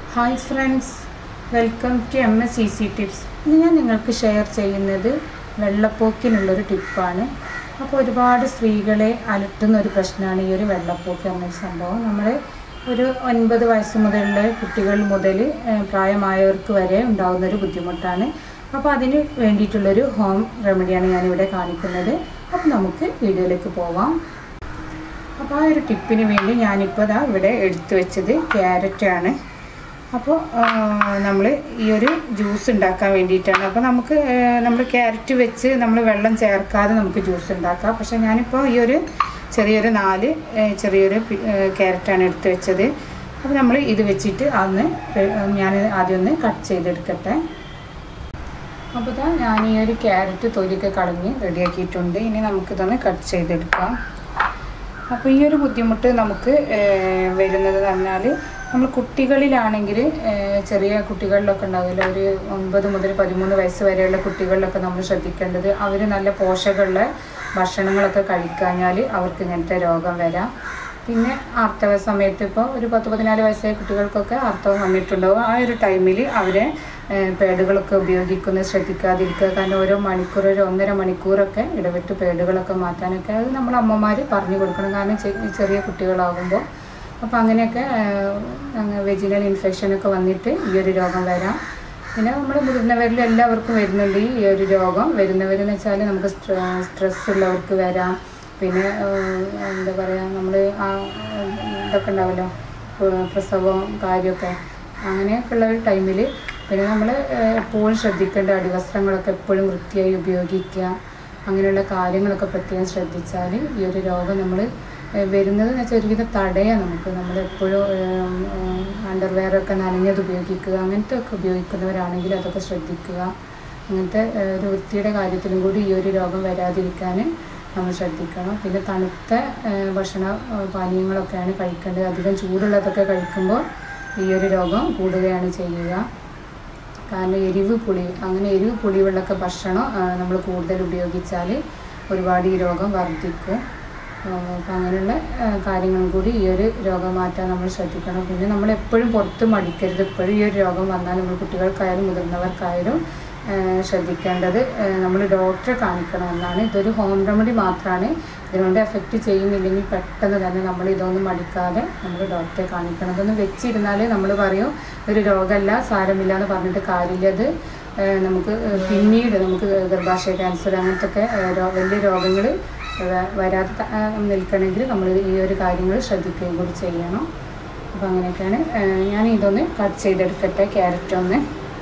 hi friends welcome to M S E C tips ഇന്ന് ഞാൻ നിങ്ങൾക്ക് ഷെയർ ചെയ്യുന്നത് വെള്ളപ്പോക്കിനുള്ളൊരു ടിപ്പാണ് അപ്പോൾ ഒരുപാട് സ്ത്രീകളെ അലട്ടുന്ന ഒരു പ്രശ്നമാണ് ഈ ഒരു വെള്ളപ്പോക്ക് എന്നൊരു സംഭവം നമ്മൾ ഒരു ഒൻപത് വയസ്സ് മുതലുള്ള കുട്ടികൾ മുതൽ ഏഹ്, പ്രായമായവർക്ക് വരെ ഉണ്ടാകുന്ന ഒരു ബുദ്ധിമുട്ടാണ് അപ്പോൾ അതിന് വേണ്ടിയിട്ടുള്ളൊരു ഹോം റെമഡിയാണ് ഞാനിവിടെ കാണിക്കുന്നത് അപ്പോൾ നമുക്ക് വീഡിയോയിലേക്ക് പോവാം അപ്പോൾ ആ ഒരു ടിപ്പിന് വേണ്ടി ഞാനിപ്പോൾ ദാ ഇവിടെ എടുത്തു വെച്ചത് ക്യാരറ്റാണ് അപ്പോൾ നമ്മൾ ഈ ഒരു ജ്യൂസ് ഉണ്ടാക്കാൻ വേണ്ടിയിട്ടാണ് അപ്പോൾ നമുക്ക് നമ്മൾ ക്യാരറ്റ് വെച്ച് നമ്മൾ വെള്ളം ചേർക്കാതെ നമുക്ക് ജ്യൂസ് ഉണ്ടാക്കാം പക്ഷേ ഞാനിപ്പോൾ ഈ ഒരു ചെറിയൊരു നാല് ഏഹ്, ചെറിയൊരു പി- ഏഹ്, ക്യാരറ്റാണ് എടുത്ത് വെച്ചത് അപ്പോൾ നമ്മൾ ഇത് വെച്ചിട്ട് അന്ന് ഞാൻ ആദ്യം ഒന്ന് കട്ട് ചെയ്തെടുക്കട്ടെ അപ്പോൾ ഇതാ ഞാൻ ഈ ഒരു ക്യാരറ്റ് തൊലിയൊക്കെ കളഞ്ഞ് റെഡിയാക്കിയിട്ടുണ്ട് ഇനി നമുക്കിതൊന്ന് കട്ട് ചെയ്തെടുക്കാം അപ്പോൾ ഈ ഒരു ബുദ്ധിമുട്ട് നമുക്ക് ഏഹ്, വരുന്നത് പറഞ്ഞാൽ നമ്മൾ കുട്ടികളിലാണെങ്കിൽ ഏഹ്, ചെറിയ കുട്ടികളിലൊക്കെ ഉണ്ടാവില്ല ഒരു ഒൻപത് മുതൽ പതിമൂന്ന് വയസ്സ് വരെയുള്ള കുട്ടികളിലൊക്കെ നമ്മൾ ശ്രദ്ധിക്കേണ്ടത് അവർ നല്ല പോഷകമുള്ള ഭക്ഷണങ്ങളൊക്കെ കഴിക്കാഞ്ഞാൽ അവർക്ക് ഇങ്ങനത്തെ രോഗം വരാം പിന്നെ ആർത്തവ സമയത്ത് ഇപ്പോൾ ഒരു പത്ത് പതിനാല് വയസ്സായ കുട്ടികൾക്കൊക്കെ ആർത്തവം വന്നിട്ടുണ്ടാവും ആ ഒരു ടൈമിൽ അവരെ ഏഹ്, പാഡുകളൊക്കെ ഉപയോഗിക്കുന്നത് ശ്രദ്ധിക്കാതിരിക്കുക കാരണം ഓരോ മണിക്കൂർ ഒരു ഒന്നര മണിക്കൂറൊക്കെ ഇടവിട്ട് പാഡുകളൊക്കെ മാറ്റാനൊക്കെ അത് നമ്മൾ അമ്മമാർ പറഞ്ഞു കൊടുക്കണം കാരണം ചെ- ചെറിയ കുട്ടികളാകുമ്പോൾ അപ്പോൾ അങ്ങനെയൊക്കെ വെജിനൽ ഇൻഫെക്ഷനൊക്കെ വന്നിട്ട് ഈ ഒരു രോഗം വരാം പിന്നെ നമ്മൾ മുതിർന്നവരിൽ എല്ലാവർക്കും വരുന്നുണ്ട് ഈ ഒരു രോഗം വരുന്നവരെന്ന് വെച്ചാൽ നമുക്ക് സ്ട്രെസ് ഉള്ളവർക്ക് വരാം പിന്നെ ഏഹ്, എന്താ പറയുക നമ്മൾ ആ ഇതൊക്കെ ഉണ്ടാവുമല്ലോ ഏഹ്, പ്രസവം കാര്യമൊക്കെ അങ്ങനെയൊക്കെ ഉള്ള ഒരു ടൈമിൽ പിന്നെ നമ്മൾ എപ്പോഴും ശ്രദ്ധിക്കേണ്ട അടിവസ്ത്രങ്ങളൊക്കെ എപ്പോഴും വൃത്തിയായി ഉപയോഗിക്കുക അങ്ങനെയുള്ള കാര്യങ്ങളൊക്കെ പ്രത്യേകം ശ്രദ്ധിച്ചാൽ ഈ ഒരു രോഗം നമ്മൾ വരുന്നത് എന്ന് വെച്ചാൽ ഒരുവിധം തടയാം നമുക്ക് നമ്മൾ എപ്പോഴും അണ്ടർവെയറൊക്കെ നനഞ്ഞത് ഉപയോഗിക്കുക അങ്ങനത്തെ ഒക്കെ ഉപയോഗിക്കുന്നവരാണെങ്കിൽ അതൊക്കെ ശ്രദ്ധിക്കുക അങ്ങനത്തെ ഏഹ്, ഒരു വൃത്തിയുടെ കാര്യത്തിലും കൂടി ഈ ഒരു രോഗം വരാതിരിക്കാൻ നമ്മൾ ശ്രദ്ധിക്കണം പിന്നെ തണുത്ത ഏഹ്, ഭക്ഷണ ഏഹ്, പാനീയങ്ങളൊക്കെയാണ് കഴിക്കേണ്ടത് അധികം ചൂടുള്ളതൊക്കെ കഴിക്കുമ്പോൾ ഈ ഒരു രോഗം കൂടുകയാണ് ചെയ്യുക കാരണം എരിവ് പുളി അങ്ങനെ എരിവ് പുളിയുള്ളൊക്കെ ഭക്ഷണം നമ്മൾ കൂടുതൽ ഉപയോഗിച്ചാൽ ഒരുപാട് ഈ രോഗം വർദ്ധിക്കും അപ്പം അങ്ങനെയുള്ള ആ, കാര്യങ്ങളും കൂടി ഈ ഒരു രോഗം മാറ്റാൻ നമ്മൾ ശ്രദ്ധിക്കണം പിന്നെ നമ്മൾ എപ്പോഴും പുറത്ത് മടിക്കരുത് എപ്പോഴും ഈ ഒരു രോഗം വന്നാൽ നമ്മൾ കുട്ടികൾക്കായാലും മുതിർന്നവർക്കായാലും ആ, ശ്രദ്ധിക്കേണ്ടത് നമ്മൾ ഡോക്ടറെ കാണിക്കണം എന്നാണ് ഇതൊരു ഹോം റെമഡി മാത്രമാണ് ഇതിനോട് എഫക്റ്റ് ചെയ്യുന്നില്ലെങ്കിൽ പെട്ടെന്ന് തന്നെ നമ്മൾ ഇതൊന്നും മടിക്കാതെ നമ്മൾ ഡോക്ടറെ കാണിക്കണം ഇതൊന്നും വെച്ചിരുന്നാൽ നമ്മൾ പറയും ഒരു രോഗമല്ല സാരമില്ല എന്ന് പറഞ്ഞിട്ട് കാര്യമില്ല അത് ഏഹ് നമുക്ക് ഏഹ് പിന്നീട് നമുക്ക് ഗർഭാശയ ക്യാൻസർ അങ്ങനത്തെ ഒക്കെ ഏഹ് രോ- വലിയ രോഗങ്ങൾ വരാതെ ത- ഏഹ് നിൽക്കണമെങ്കിൽ നമ്മൾ ഈ ഒരു കാര്യങ്ങൾ ശ്രദ്ധിക്കുകയും കൂടി ചെയ്യണം അപ്പോൾ അങ്ങനെയൊക്കെയാണ് ഏഹ് ഞാൻ ഇതൊന്ന് കട്ട് ചെയ്തെടുക്കട്ടെ ക്യാരറ്റ് ഒന്ന്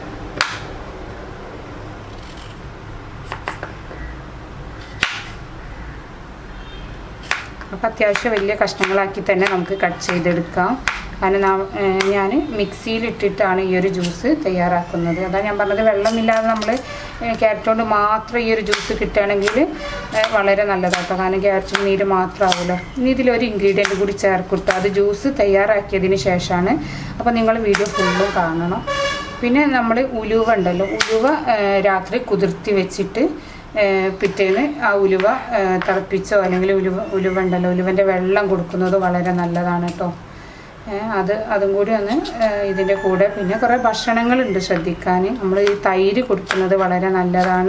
അപ്പോൾ അത്യാവശ്യം വലിയ കഷ്ണങ്ങളാക്കി തന്നെ നമുക്ക് കട്ട് ചെയ്തെടുക്കാം കാരണം ഞാൻ മിക്സിയിലിട്ടിട്ടാണ് ഈ ഒരു ജ്യൂസ് തയ്യാറാക്കുന്നത് അതാണ് ഞാൻ പറഞ്ഞത് വെള്ളമില്ലാതെ നമ്മൾ ക്യാരറ്റ് കൊണ്ട് മാത്രം ഈ ഒരു ജ്യൂസ് കിട്ടുകയാണെങ്കിൽ ഏഹ്, വളരെ നല്ലതാട്ടോ കാരണം ക്യാരറ്റ് നീര് മാത്രമാവുമല്ലോ ഇനി ഇതിലൊരു ഇൻഗ്രീഡിയൻറ്റ് കൂടി ചേർക്കിട്ടു അത് ജ്യൂസ് തയ്യാറാക്കിയതിന് ശേഷമാണ് അപ്പോൾ നിങ്ങൾ വീഡിയോ ഫുള്ളും കാണണം പിന്നെ നമ്മൾ ഉലുവ ഉണ്ടല്ലോ ഉലുവ ഏഹ്, രാത്രി കുതിർത്തി വെച്ചിട്ട് ഏഹ് പിറ്റേന്ന് ആ ഉലുവ ഏഹ് തിളപ്പിച്ചോ അല്ലെങ്കിൽ ഉലുവ ഉലുവ ഉണ്ടല്ലോ ഉലുവൻ്റെ വെള്ളം കൊടുക്കുന്നത് വളരെ നല്ലതാണ് കേട്ടോ ഏഹ് അത് അതും കൂടി ഒന്ന് ഏഹ് ഇതിൻ്റെ കൂടെ പിന്നെ കുറേ ഭക്ഷണങ്ങളുണ്ട് ശ്രദ്ധിക്കാൻ നമ്മൾ ഈ തൈര് കൊടുക്കുന്നത് വളരെ നല്ലതാണ്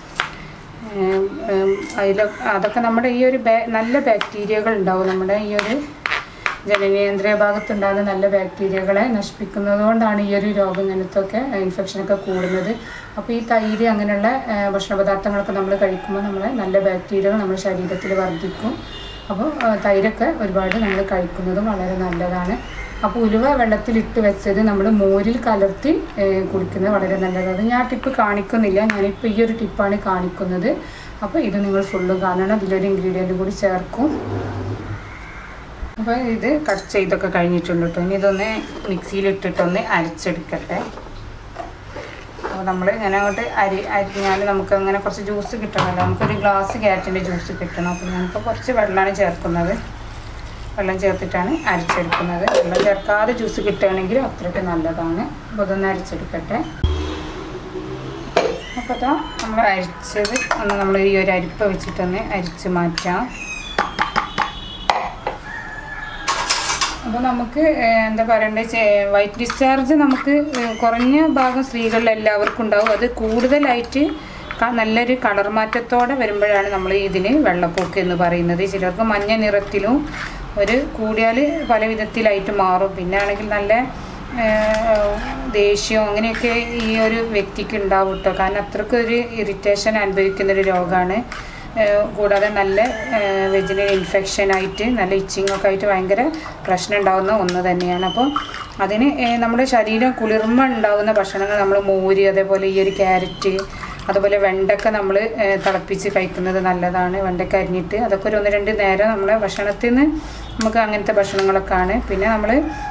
അതിൽ അതൊക്കെ നമ്മുടെ ഈ ഒരു ബാ നല്ല ബാക്ടീരിയകൾ ഉണ്ടാവും നമ്മുടെ ഈ ഒരു ജനനേന്ദ്രിയ ഭാഗത്തുണ്ടാകുന്ന നല്ല ബാക്ടീരിയകളെ നശിപ്പിക്കുന്നത് കൊണ്ടാണ് ഈ ഒരു രോഗം ഇങ്ങനത്തൊക്കെ ഇൻഫെക്ഷനൊക്കെ കൂടുന്നത് അപ്പോൾ ഈ തൈര് അങ്ങനെയുള്ള ആ, ഭക്ഷണ പദാർത്ഥങ്ങളൊക്കെ നമ്മൾ കഴിക്കുമ്പോൾ നമ്മളെ നല്ല ബാക്ടീരിയകൾ നമ്മുടെ ശരീരത്തിൽ വർദ്ധിക്കും അപ്പോൾ ആ, തൈരൊക്കെ ഒരുപാട് നമ്മൾ കഴിക്കുന്നതും വളരെ നല്ലതാണ് അപ്പോൾ ഉലുവ വെള്ളത്തിലിട്ട് വെച്ചത് നമ്മൾ മോരിൽ കലർത്തി ഏ, കുടിക്കുന്നത് വളരെ നല്ലതാണ് ഞാൻ ആ ടിപ്പ് കാണിക്കുന്നില്ല ഞാനിപ്പോൾ ഈ ഒരു ടിപ്പാണ് കാണിക്കുന്നത് അപ്പോൾ ഇത് നിങ്ങൾ ഫുള്ളും കാണണം ഇതിലൊരു ഇൻഗ്രീഡിയൻറ്റ് കൂടി ചേർക്കും അപ്പോൾ ഇത് കട്ട് ചെയ്തൊക്കെ കഴിഞ്ഞിട്ടുണ്ട് കേട്ടോ ഇനി ഇതൊന്ന് മിക്സിയിലിട്ടിട്ടൊന്ന് അരച്ചെടുക്കട്ടെ അപ്പോൾ നമ്മൾ ഇങ്ങനെ അങ്ങോട്ട് അരി അരിഞ്ഞാൽ നമുക്ക് അങ്ങനെ കുറച്ച് ജ്യൂസ് കിട്ടണമല്ലോ നമുക്കൊരു ഗ്ലാസ് ക്യാരറ്റിൻ്റെ ജ്യൂസ് കിട്ടണം അപ്പോൾ ഞാനിപ്പോൾ കുറച്ച് വെള്ളമാണ് ചേർക്കുന്നത് വെള്ളം ചേർത്തിട്ടാണ് അരച്ചെടുക്കുന്നത് വെള്ളം ചേർക്കാതെ ജ്യൂസ് കിട്ടുകയാണെങ്കിൽ അത്രയ്ക്ക് നല്ലതാണ് അപ്പോൾ ഇതൊന്ന് അരച്ചെടുക്കട്ടെ അപ്പോൾ അതാ നമ്മൾ അരിച്ചത് ഒന്ന് നമ്മൾ ഈ ഒരു അരിപ്പ വെച്ചിട്ടൊന്ന് അരിച്ച് മാറ്റാം അപ്പോൾ നമുക്ക് ഏഹ്, എന്താ പറയണ്ടത് വൈറ്റ് ഡിസ്ചാർജ് നമുക്ക് ഏഹ്, കുറഞ്ഞ ഭാഗം സ്ത്രീകളിൽ എല്ലാവർക്കും ഉണ്ടാവും അത് കൂടുതലായിട്ട് ക- നല്ലൊരു കളർ മാറ്റത്തോടെ വരുമ്പോഴാണ് നമ്മൾ ഇതിന് വെള്ളപ്പൊക്ക് എന്ന് പറയുന്നത് ചിലർക്ക് മഞ്ഞ നിറത്തിലും ഒരു കൂടിയാൽ പല വിധത്തിലായിട്ട് മാറും പിന്നെ ആണെങ്കിൽ നല്ല ഏഹ്, ദേഷ്യം അങ്ങനെയൊക്കെ ഈ ഒരു വ്യക്തിക്ക് ഉണ്ടാവും കേട്ടോ കാരണം അത്രക്കൊരു ഇറിറ്റേഷൻ അനുഭവിക്കുന്ന ഒരു രോഗമാണ് ഏഹ് കൂടാതെ നല്ല വെജിനൽ ഇൻഫെക്ഷൻ ആയിട്ട് നല്ല ഇച്ചിങ് ഒക്കെ ആയിട്ട് ഭയങ്കര പ്രശ്നം ഉണ്ടാകുന്ന ഒന്ന് തന്നെയാണ് അപ്പോൾ അതിന് ഏഹ് നമ്മുടെ ശരീരം കുളിർമ ഉണ്ടാകുന്ന ഭക്ഷണങ്ങൾ നമ്മൾ മോര് അതേപോലെ ഈ ഒരു ക്യാരറ്റ് അതുപോലെ വെണ്ടക്ക നമ്മൾ തിളപ്പിച്ച് കഴിക്കുന്നത് നല്ലതാണ് വെണ്ടക്ക അരിഞ്ഞിട്ട് അതൊക്കെ ഒരു ഒന്ന് രണ്ട് നേരം നമ്മുടെ ഭക്ഷണത്തിൽ നിന്ന് നമുക്ക് അങ്ങനത്തെ ഭക്ഷണങ്ങളൊക്കെയാണ് പിന്നെ നമ്മൾ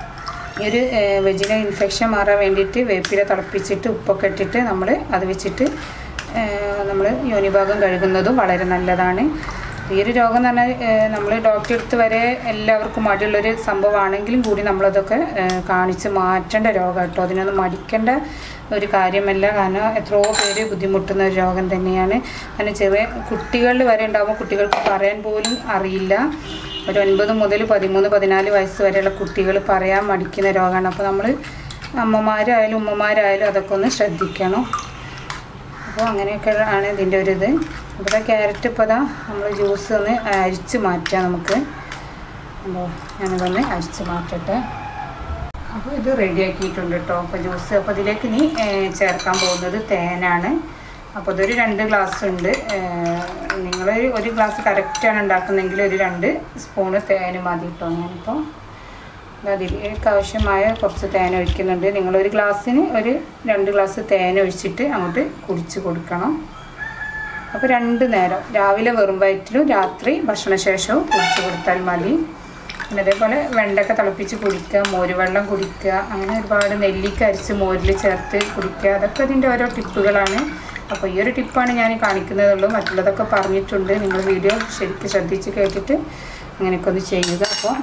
ഈ ഒരു വെജിനൽ ഇൻഫെക്ഷൻ മാറാൻ വേണ്ടിയിട്ട് വേപ്പില തിളപ്പിച്ചിട്ട് ഉപ്പൊക്കെ ഇട്ടിട്ട് നമ്മൾ അത് വെച്ചിട്ട് നമ്മൾ യോനിഭാഗം കഴുകുന്നതും വളരെ നല്ലതാണ് ഈ ഒരു രോഗം എന്ന് പറഞ്ഞാൽ നമ്മൾ ഡോക്ടറെ അടുത്ത് വരെ എല്ലാവർക്കും മടിയുള്ളൊരു സംഭവമാണെങ്കിലും കൂടി നമ്മളതൊക്കെ ഏഹ്, കാണിച്ച് മാറ്റേണ്ട രോഗം കേട്ടോ അതിനൊന്നും മടിക്കേണ്ട ഒരു കാര്യമല്ല കാരണം എത്രയോ പേര് ബുദ്ധിമുട്ടുന്ന ഒരു രോഗം തന്നെയാണ് കാരണം ചെറിയ കുട്ടികളിൽ വരെ ഉണ്ടാകുമ്പോൾ കുട്ടികൾക്ക് പറയാൻ പോലും അറിയില്ല ഒരു ഒൻപത് മുതൽ പതിമൂന്ന് പതിനാല് വയസ്സ് വരെയുള്ള കുട്ടികൾ പറയാൻ മടിക്കുന്ന രോഗമാണ് അപ്പോൾ നമ്മൾ അമ്മമാരായാലും ഉമ്മമാരായാലും അതൊക്കെ ഒന്ന് ശ്രദ്ധിക്കണം അപ്പോൾ അങ്ങനെയൊക്കെ ആണ് ഇതിൻ്റെ ഒരു ഇത് ഇവിടെ ക്യാരറ്റ് ഇപ്പോൾ ഇതാ നമ്മൾ ജ്യൂസ് ഒന്ന് അരിച്ച് മാറ്റാം നമുക്ക് അപ്പോൾ ഞാനിതൊന്ന് അരിച്ച് മാറ്റട്ടെ അപ്പോൾ ഇത് റെഡി ആക്കിയിട്ടുണ്ട് കേട്ടോ അപ്പോൾ ജ്യൂസ് അപ്പോൾ ഇതിലേക്ക് ഇനി ഏഹ്, ചേർക്കാൻ പോകുന്നത് തേനാണ് അപ്പോൾ ഇതൊരു രണ്ട് ഗ്ലാസ് ഉണ്ട് നിങ്ങൾ ഒരു ഗ്ലാസ് കറക്റ്റാണ് ഉണ്ടാക്കുന്നതെങ്കിൽ ഒരു രണ്ട് സ്പൂണ് തേന് മതി കേട്ടോ ഞാനിപ്പോൾ അതിലേക്ക് ആവശ്യമായ കുറച്ച് തേൻ ഒഴിക്കുന്നുണ്ട് നിങ്ങളൊരു ഗ്ലാസ്സിന് ഒരു രണ്ട് ഗ്ലാസ് തേൻ ഒഴിച്ചിട്ട് അങ്ങോട്ട് കുടിച്ച് കൊടുക്കണം അപ്പോൾ രണ്ട് നേരം രാവിലെ വെറും വയറ്റിലും രാത്രി ഭക്ഷണശേഷവും കുടിച്ച് കൊടുത്താൽ മതി പിന്നെ അതേപോലെ വെണ്ടക്ക തിളപ്പിച്ച് കുടിക്കുക മോരുവെള്ളം കുടിക്കുക അങ്ങനെ ഒരുപാട് നെല്ലിക്ക അരിച്ച് മോരിൽ ചേർത്ത് കുടിക്കുക അതൊക്കെ അതിൻ്റെ ഓരോ ടിപ്പുകളാണ് അപ്പോൾ ഈ ഒരു ടിപ്പാണ് ഞാൻ കാണിക്കുന്നതുള്ളൂ മറ്റുള്ളതൊക്കെ പറഞ്ഞിട്ടുണ്ട് നിങ്ങൾ വീഡിയോ ശരിക്കും ശ്രദ്ധിച്ച് കേട്ടിട്ട് അങ്ങനെയൊക്കെ ഒന്ന് ചെയ്യുക അപ്പോൾ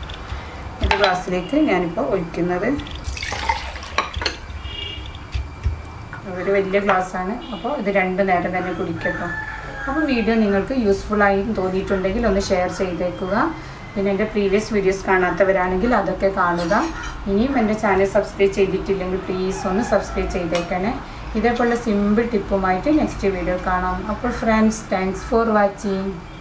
ഒരു ഗ്ലാസ്സിലേക്ക് ഞാനിപ്പോൾ ഒഴിക്കുന്നത് ഒരു വലിയ ഗ്ലാസ്സാണ് അപ്പോൾ ഇത് രണ്ട് നേരം തന്നെ കുടിക്കട്ടോ അപ്പോൾ വീഡിയോ നിങ്ങൾക്ക് യൂസ്ഫുൾ ആയി തോന്നിയിട്ടുണ്ടെങ്കിൽ ഒന്ന് ഷെയർ ചെയ്തേക്കുക പിന്നെ എൻ്റെ പ്രീവിയസ് വീഡിയോസ് കാണാത്തവരാണെങ്കിൽ അതൊക്കെ കാണുക ഇനിയും എൻ്റെ ചാനൽ സബ്സ്ക്രൈബ് ചെയ്തിട്ടില്ലെങ്കിൽ പ്ലീസ് ഒന്ന് സബ്സ്ക്രൈബ് ചെയ്തേക്കണേ ഇതേപോലെ സിമ്പിൾ ടിപ്പുമായിട്ട് നെക്സ്റ്റ് വീഡിയോ കാണാം അപ്പോൾ ഫ്രണ്ട്സ് താങ്ക്സ് ഫോർ വാച്ചിങ്